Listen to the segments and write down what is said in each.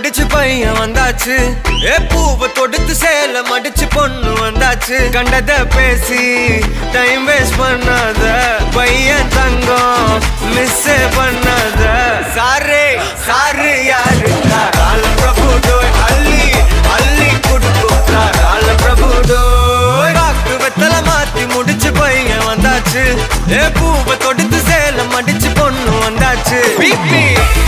முடிச்சு பையன் வந்தாச்சு ஏ பூவை தொடுத்து சேல மடிச்சு பொண்ணு வந்தாச்சு கண்டத பேசி டைம் வேஸ்ட் பண்ணாத பையன் தங்கம் மிஸ் பண்ணாத சாரே சாரு யாரு தாராள பிரபு டோய் அள்ளி அள்ளி குடுக்கும் தாராள பிரபு டோய் வாக்கு வெத்தல மாத்தி முடிச்சு பையன் வந்தாச்சு ஏ பூவை தொடுத்து சேல மடிச்சு பொண்ணு வந்தாச்சு பிபி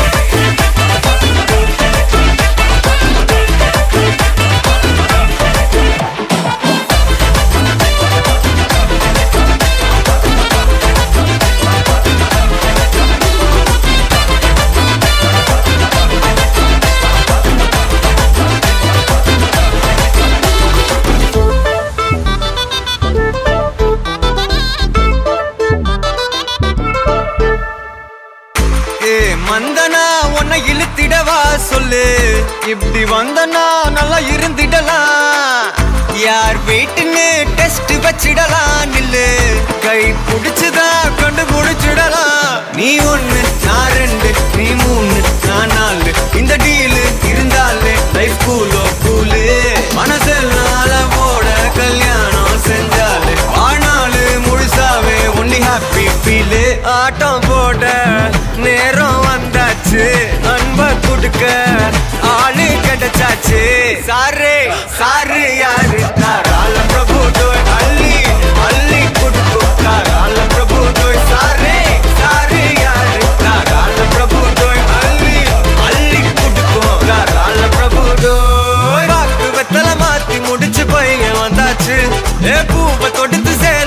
ஏ மந்தனா உன்னை இழுத்திடவா சொல்லு இப்படி வந்தனா நல்லா இருந்திடலாம் யார் வீட்டுன்னு டெஸ்ட் வச்சிடலாம் நில்லு கை புடிச்சுதா கண்டு முடிச்சிடலாம் நீ ஒண்ணு நான் ரெண்டு நீ மூணு நான் நாலு இந்த டீலு இருந்தாலே லைஃப் கூலோ கூலு மனசெல்லாம் போட கல்யாணம் செஞ்சாலே ஆனாலு முழுசாவே ஒன்லி ஹாப்பி ஃபீலு ஆட்டம் போட நேரம் வந்தாச்சு அன்ப கொடுக்க ஆளு கிடைச்சாச்சு சாரு சாரு யாரு தாராள பிரபு டோய் அள்ளி அள்ளி கொடுக்கும் தாராள பிரபு டோய் சாரே சாரு யாரு தாராள பிரபு டோய் அள்ளி அள்ளி கொடுக்கும் தாராள பிரபு டோய் வாக்கு வெத்தல மாத்தி முடிச்சு பையன் வந்தாச்சு ஏ பூவை தொடுத்து சேல